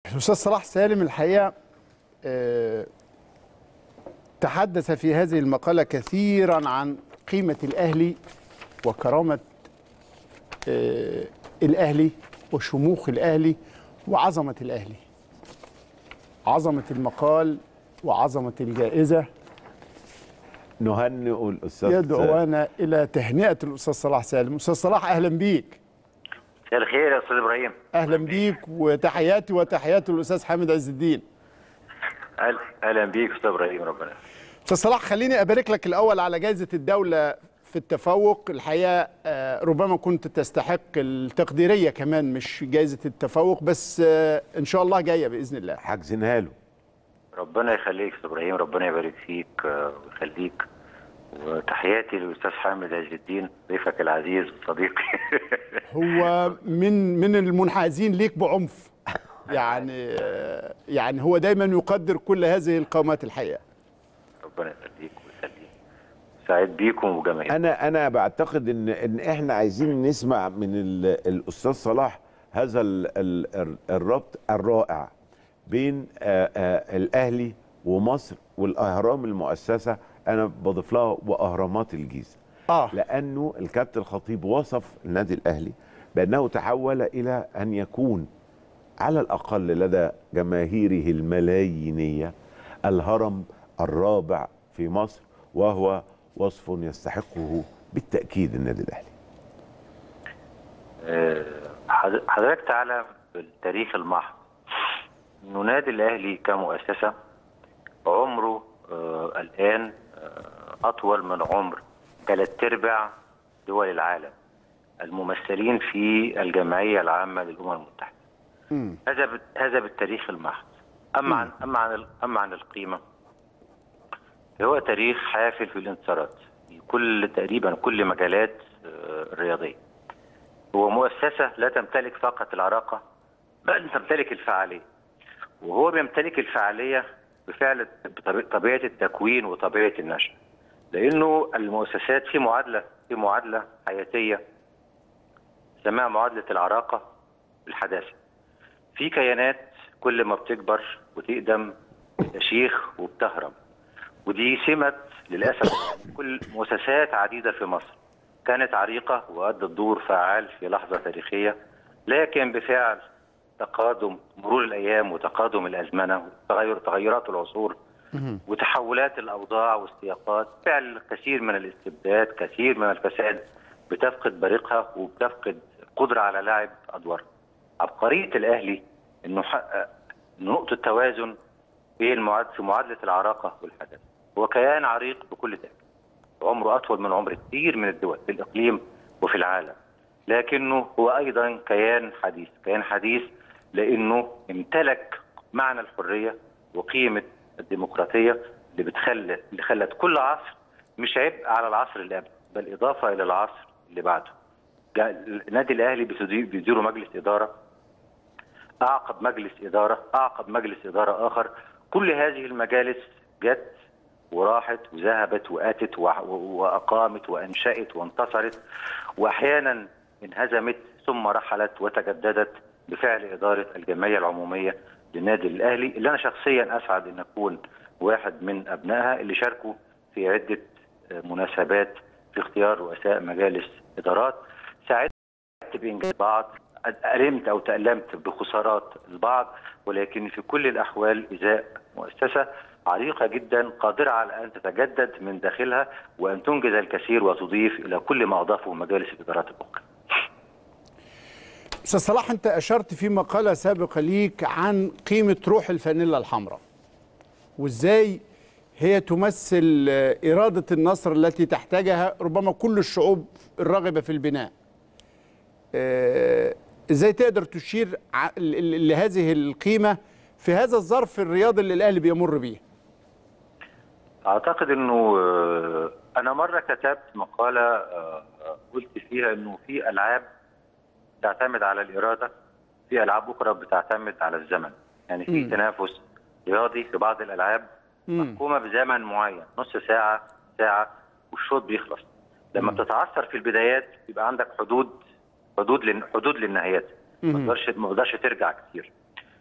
الاستاذ صلاح سالم الحقيقه آه، تحدث في هذه المقاله كثيرا عن قيمه الاهلي وكرامه آه، الاهلي وشموخ الاهلي وعظمه الاهلي عظمه المقال وعظمه الجائزه نهنئ الاستاذ يدعونا الى تهنئه الاستاذ صلاح سالم استاذ صلاح اهلا بيك مساء الخير يا استاذ ابراهيم اهلا بيك وتحياتي وتحيات الاستاذ حامد عز الدين أهل- اهلا بيك استاذ ابراهيم ربنا استاذ صلاح خليني ابارك لك الاول على جائزه الدوله في التفوق الحقيقه آه، ربما كنت تستحق التقديريه كمان مش جائزه التفوق بس آه، ان شاء الله جايه باذن الله حاجزينها له ربنا يخليك استاذ ابراهيم ربنا يبارك فيك آه، ويخليك وتحياتي للاستاذ حامد عز الدين ضيفك العزيز صديقي هو من من المنحازين ليك بعنف يعني آه، يعني هو دايما يقدر كل هذه القامات الحقيقه ربنا يخليك ويخليك سعيد بيكم وجماهيركم انا انا بعتقد ان ان احنا عايزين نسمع من ال- الاستاذ صلاح هذا ال ال الربط الرائع بين آه، آه، الاهلي ومصر والاهرام المؤسسه انا بضيف لها واهرامات الجيزه اه لانه الكابتن الخطيب وصف النادي الاهلي بانه تحول الى ان يكون على الاقل لدى جماهيره الملايينيه الهرم الرابع في مصر وهو وصف يستحقه بالتاكيد النادي الاهلي آه، حض- حضرتك تعلم بالتاريخ المحض انه نادي الاهلي كمؤسسه عمره آه الان آه اطول من عمر ثلاث ارباع دول العالم الممثلين في الجمعيه العامه للامم المتحده. مم. هذا بال- هذا بالتاريخ المحض. اما عن اما عن ال- اما عن القيمه هو تاريخ حافل في الانتصارات في كل تقريبا كل مجالات آه، الرياضيه. هو مؤسسة لا تمتلك فقط العراقة بل تمتلك الفعالية وهو بيمتلك الفعالية بفعل بطبي- طبيعة التكوين وطبيعة النشأ لأنه المؤسسات في معادلة في معادلة حياتية اسمها معادلة العراقة بالحداثة في كيانات كل ما بتكبر وتقدم بتشيخ وبتهرم ودي سمة للأسف كل مؤسسات عديدة في مصر كانت عريقة وأدت دور فعال في لحظة تاريخية لكن بفعل تقادم مرور الأيام وتقادم الأزمنة وتغير تغيرات العصور وتحولات الأوضاع والسياقات فعل كثير من الاستبداد كثير من الفساد بتفقد بريقها وبتفقد قدرة على لعب أدوار عبقرية الأهلي إنه حقق نقطة توازن في المعاد في معادلة العراقة والحدث هو كيان عريق بكل تأكيد عمره أطول من عمر كثير من الدول في الإقليم وفي العالم لكنه هو أيضا كيان حديث كيان حديث لأنه امتلك معنى الحرية وقيمة الديمقراطية اللي بتخلى اللي خلت كل عصر مش عبء على العصر اللي قبله بل إضافة إلى العصر اللي بعده جا- النادي الأهلي بيدير- بيديره مجلس إدارة أعقب مجلس إدارة أعقب مجلس إدارة آخر كل هذه المجالس جت وراحت وذهبت واتت وع- و- واقامت وانشات وانتصرت واحيانا انهزمت ثم رحلت وتجددت بفعل اداره الجمعيه العموميه للنادي الاهلي اللي انا شخصيا اسعد ان اكون واحد من ابنائها اللي شاركوا في عده آه، مناسبات في اختيار رؤساء مجالس ادارات ساعدت بانجاز بعض ألمت أو تألمت بخسارات البعض ولكن في كل الأحوال إزاء مؤسسة عريقة جدا قادرة على أن تتجدد من داخلها وأن تنجز الكثير وتضيف إلى كل ما أضافه مجالس الإدارات الأخرى استاذ صلاح انت اشرت في مقاله سابقه ليك عن قيمه روح الفانيلا الحمراء وازاي هي تمثل آه، اراده النصر التي تحتاجها ربما كل الشعوب الراغبه في البناء آه، ازاي تقدر تشير ع- ل- ل- لهذه القيمه في هذا الظرف الرياضي اللي الاهلي بيمر بيه أعتقد أنه آه، أنا مرة كتبت مقالة آه، آه، قلت فيها أنه في ألعاب تعتمد على الإرادة في ألعاب أخرى بتعتمد على الزمن يعني في مم. تنافس رياضي في بعض الألعاب مم. محكومه بزمن معين نص ساعه ساعه والشوط بيخلص لما بتتعثر في البدايات يبقى عندك حدود حدود لن حدود للنهايات ما مم. تقدرش ما تقدرش ترجع كتير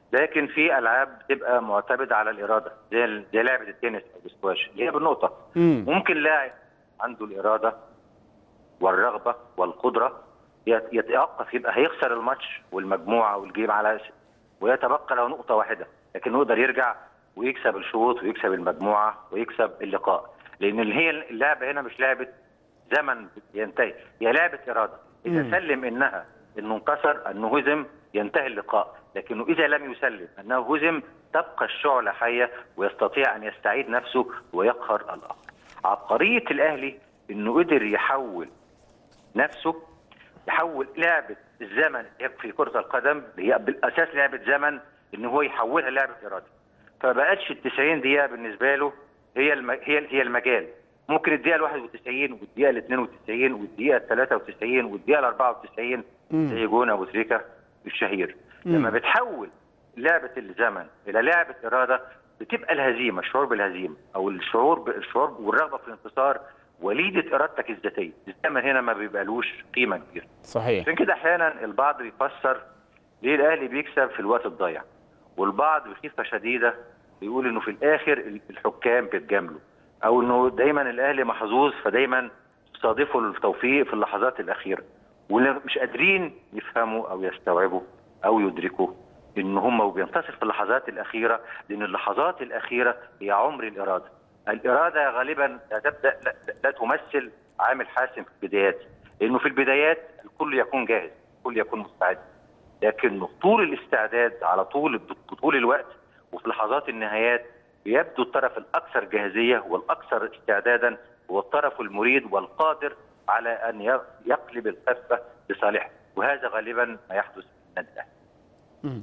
لكن في العاب بتبقى معتمده على الاراده زي ال- زي لعبه التنس او السكواش اللي هي بالنقطه مم. ممكن لاعب عنده الاراده والرغبه والقدره يت- يتوقف يبقى هيخسر الماتش والمجموعه والجيم على اسم ويتبقى له نقطه واحده لكن يقدر يرجع ويكسب الشوط ويكسب المجموعه ويكسب اللقاء لان اللي هي اللعبه هنا مش لعبه زمن ينتهي هي لعبه اراده اذا مم. سلم انها انه انكسر انه هزم ينتهي اللقاء لكنه اذا لم يسلم انه هزم تبقى الشعله حيه ويستطيع ان يستعيد نفسه ويقهر الاخر عبقريه الاهلي انه قدر يحول نفسه يحول لعبه الزمن في كره القدم اللي هي بالاساس لعبه زمن ان هو يحولها لعبه اراده فبقتش ال 90 دقيقه بالنسبه له هي الم... هي هي المجال ممكن الدقيقه ال 91 والدقيقه ال 92 والدقيقه ال 93 والدقيقه ال 94 زي جون ابو تريكه الشهير لما بتحول لعبه الزمن الى لعبه اراده بتبقى الهزيمه الشعور بالهزيمه او الشعور ب- الشعور والرغبه في الانتصار وليده ارادتك الذاتيه الزمن هنا ما بيبقالوش قيمه كبيره صحيح عشان كده احيانا البعض بيفسر ليه الاهلي بيكسب في الوقت الضايع والبعض بخيفه شديده بيقول انه في الاخر الحكام بيتجاملوا او انه دايما الاهلي محظوظ فدايما يصادفه التوفيق في اللحظات الاخيره واللي مش قادرين يفهموا او يستوعبوا او يدركوا ان هم بينتصر في اللحظات الاخيره لان اللحظات الاخيره هي عمر الاراده الاراده غالبا لا تبدا لا, لا تمثل عامل حاسم في البدايات لانه في البدايات الكل يكون جاهز الكل يكون مستعد لكن طول الاستعداد على طول طول الوقت وفي لحظات النهايات يبدو الطرف الاكثر جاهزيه والاكثر استعدادا هو الطرف المريد والقادر على ان يقلب الكفه لصالحه وهذا غالبا ما يحدث في النادي الاهلي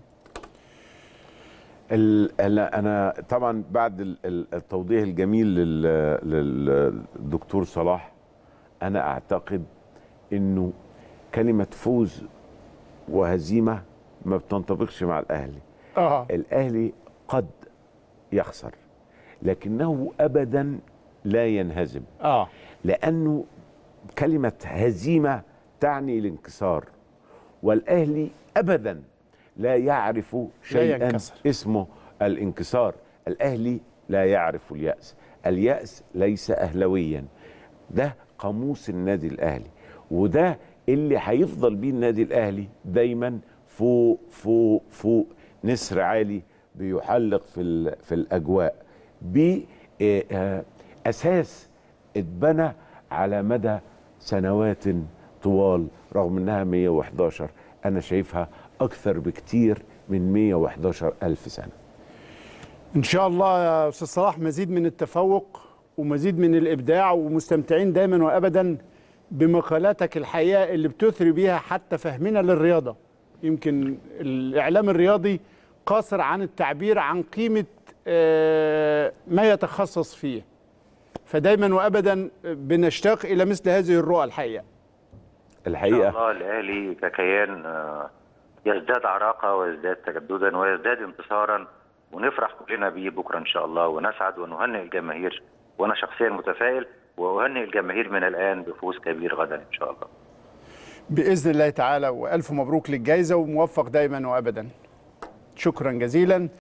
ال- انا انا طبعا بعد ال- ال- التوضيح الجميل لل- للدكتور صلاح انا اعتقد انه كلمه فوز وهزيمه ما بتنطبقش مع الاهلي اه الاهلي قد يخسر لكنه ابدا لا ينهزم اه لانه كلمه هزيمه تعني الانكسار والاهلي ابدا لا يعرف شيئا ينكسر. اسمه الانكسار الاهلي لا يعرف الياس الياس ليس اهلويا ده قاموس النادي الاهلي وده اللي هيفضل بيه النادي الاهلي دايما فوق فوق فوق نسر عالي بيحلق في ال- في الاجواء باساس اتبنى على مدى سنوات طوال رغم انها 111 انا شايفها اكثر بكتير من 111 الف سنه ان شاء الله يا استاذ صلاح مزيد من التفوق ومزيد من الابداع ومستمتعين دايما وابدا بمقالاتك الحقيقه اللي بتثري بيها حتى فهمنا للرياضه يمكن الاعلام الرياضي قاصر عن التعبير عن قيمه آه، ما يتخصص فيه فدايما وابدا بنشتاق الى مثل هذه الرؤى الحقيقه ان الحقيقه شاء الله الاهلي ككيان آه، يزداد عراقه ويزداد تجددا ويزداد انتصارا ونفرح كلنا بيه بكره ان شاء الله ونسعد ونهنئ الجماهير وانا شخصيا متفائل واهنئ الجماهير من الان بفوز كبير غدا ان شاء الله باذن الله تعالى والف مبروك للجائزه وموفق دايما وابدا شكرا جزيلا